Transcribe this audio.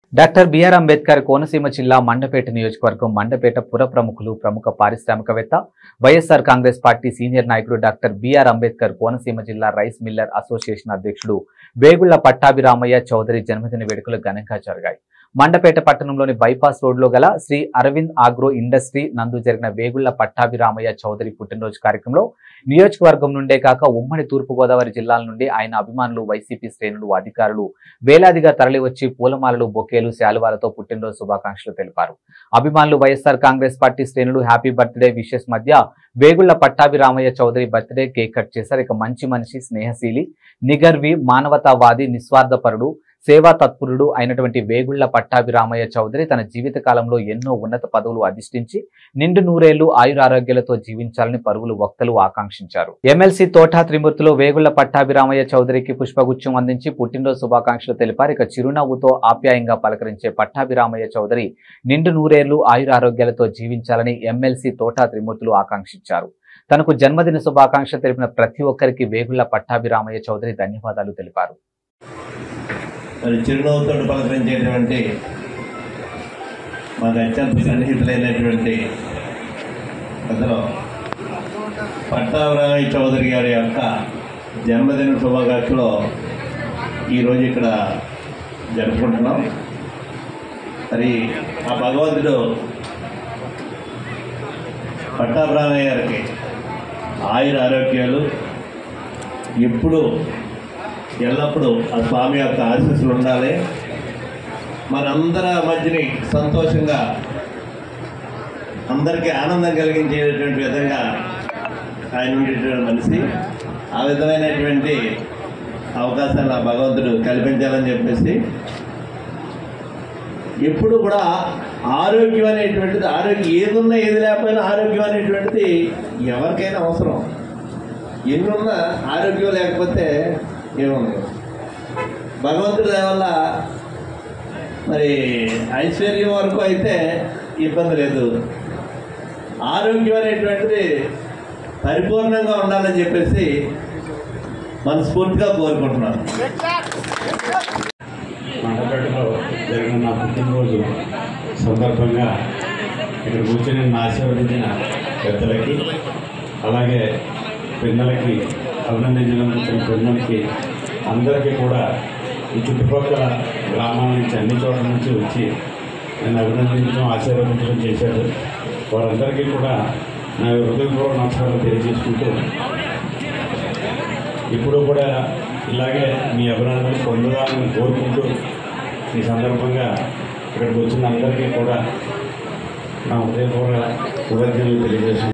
doctor BR Ambedkar Konaseema జిల్లా మండపేట నియోజకవర్గం మండపేట పుర ప్రముఖులు ప్రముఖ పారిశ్రామికవేత్త వైఎస్ఆర్ కాంగ్రెస్ పార్టీ సీనియర్ నాయకుడు డాక్టర్ బిఆర్ అంబేద్కర్ కోనసీమ జిల్లా రైస్ మిల్లర్ అసోసియేషన్ అధ్యక్షుడు వేగుళ్ల పట్టాభిరామయ్య చౌదరి జన్మదిన వేడుకలు ఘనంగా జరిగాయి మండపేట పట్టణంలోని బైపాస్ రోడ్లో గల శ్రీ అరవింద్ ఆగ్రో ఇండస్ట్రీ నందు జరిగిన వేగుళ్ల పట్టాభిరామయ్య చౌదరి పుట్టినరోజు కార్యక్రమంలో నియోజకవర్గం నుండే కాక ఉమ్మడి తూర్పుగోదావరి జిల్లాల నుండి ఆయన అభిమానులు వైసీపీ శ్రేణులు అధికారులు వేలాదిగా తరలివచ్చి పూలమాలలు బొకేలు శాలువాలతో పుట్టినరోజు శుభాకాంక్షలు తెలిపారు అభిమానులు వైఎస్ఆర్ కాంగ్రెస్ పార్టీ శ్రేణులు హ్యాపీ బర్త్డే విషెస్ మధ్య Vegulla Pattabhiramayya Chowdary birthday cake cut చేశారు ఇక మంచి మనిషి స్నేహశీలి నిగర్వి మానవతావాది నిస్వార్థపరుడు సేవా తత్పరుడు అయినటువంటి వేగుళ్ల పట్టాభిరామయ్య చౌదరి తన జీవిత కాలంలో ఎన్నో ఉన్నత పదవులు అధిష్ఠించి నిండు నూరేళ్లు ఆయురారోగ్యాలతో జీవించాలని పరువులు వక్తలు ఆకాంక్షించారు ఎమ్మెల్సీ తోటా త్రిమూర్తిలో వేగుళ్ల పట్టాభిరామయ్య చౌదరికి పుష్పగుచ్చం అందించి పుట్టినరోజు శుభాకాంక్షలు తెలిపారు ఇక చిరునవ్వుతో ఆప్యాయంగా పలకరించే పట్టాభిరామయ్య చౌదరి నిండు నూరేళ్లు ఆయురారోగ్యాలతో జీవించాలని ఎమ్మెల్సీ తోటా త్రిమూర్తులు ఆకాంక్షించారు తనకు జన్మదిన శుభాకాంక్షలు తెలిపిన ప్రతి ఒక్కరికి వేగుళ్ల పట్టాభిరామయ్య చౌదరి ధన్యవాదాలు తెలిపారు మరి చిరునవ్వుతో పలకరించేటువంటి మాకు అత్యంత సన్నిహితులైనటువంటి అతను పట్టాభిరామయ్య చౌదరి గారి యొక్క జన్మదిన శుభాకాంక్షలు ఈరోజు ఇక్కడ జరుపుకుంటున్నాం మరి ఆ భగవంతుడు పట్టాభిరామయ్య గారికి ఆయుర ఆరోగ్యాలు ఎప్పుడు ఎల్లప్పుడూ ఆ స్వామి యొక్క ఆశీస్సులు ఉండాలి మనందరి మధ్యని సంతోషంగా అందరికీ ఆనందం కలిగించేటటువంటి విధంగా ఆయన ఉండేటువంటి మనిషి ఆ విధమైనటువంటి అవకాశాన్ని ఆ భగవంతుడు కల్పించాలని చెప్పేసి ఎప్పుడు కూడా ఆరోగ్యం అనేటువంటిది ఆరోగ్యం ఏదున్నా ఏది లేకపోయినా ఆరోగ్యం అనేటువంటిది ఎవరికైనా అవసరం ఎన్నున్నా ఆరోగ్యం లేకపోతే ఏముండదు భగవంతుడి దయ వల్ల మరి ఐశ్వర్యం వరకు అయితే ఇబ్బంది లేదు ఆరోగ్యం అనేటువంటిది పరిపూర్ణంగా ఉండాలని చెప్పేసి మనస్ఫూర్తిగా కోరుకుంటున్నాను మండపేటలో జరిగిన నా పుట్టినరోజు సందర్భంగా ఇక్కడ కూర్చొని నన్ను ఆశీర్వదించిన పెద్దలకి అలాగే పిల్లలకి అభినందించడం వచ్చిన పిల్లలకి అందరికీ కూడా ఈ చుట్టుపక్కల గ్రామాల నుంచి అన్ని చోట్ల నుంచి వచ్చి నన్ను అభినందించడం ఆశీర్వదించడం చేశారు వారందరికీ కూడా నా హృదయపూర్వక నమస్కారాలు తెలియజేసుకుంటూ ఇప్పుడు కూడా ఇలాగే మీ అభినందనలు పొందదాలని కోరుకుంటూ ఈ సందర్భంగా ఇక్కడికి వచ్చిన అందరికీ కూడా నా హృదయపూర్వక కృతజ్ఞతలు తెలియజేస్తున్నాను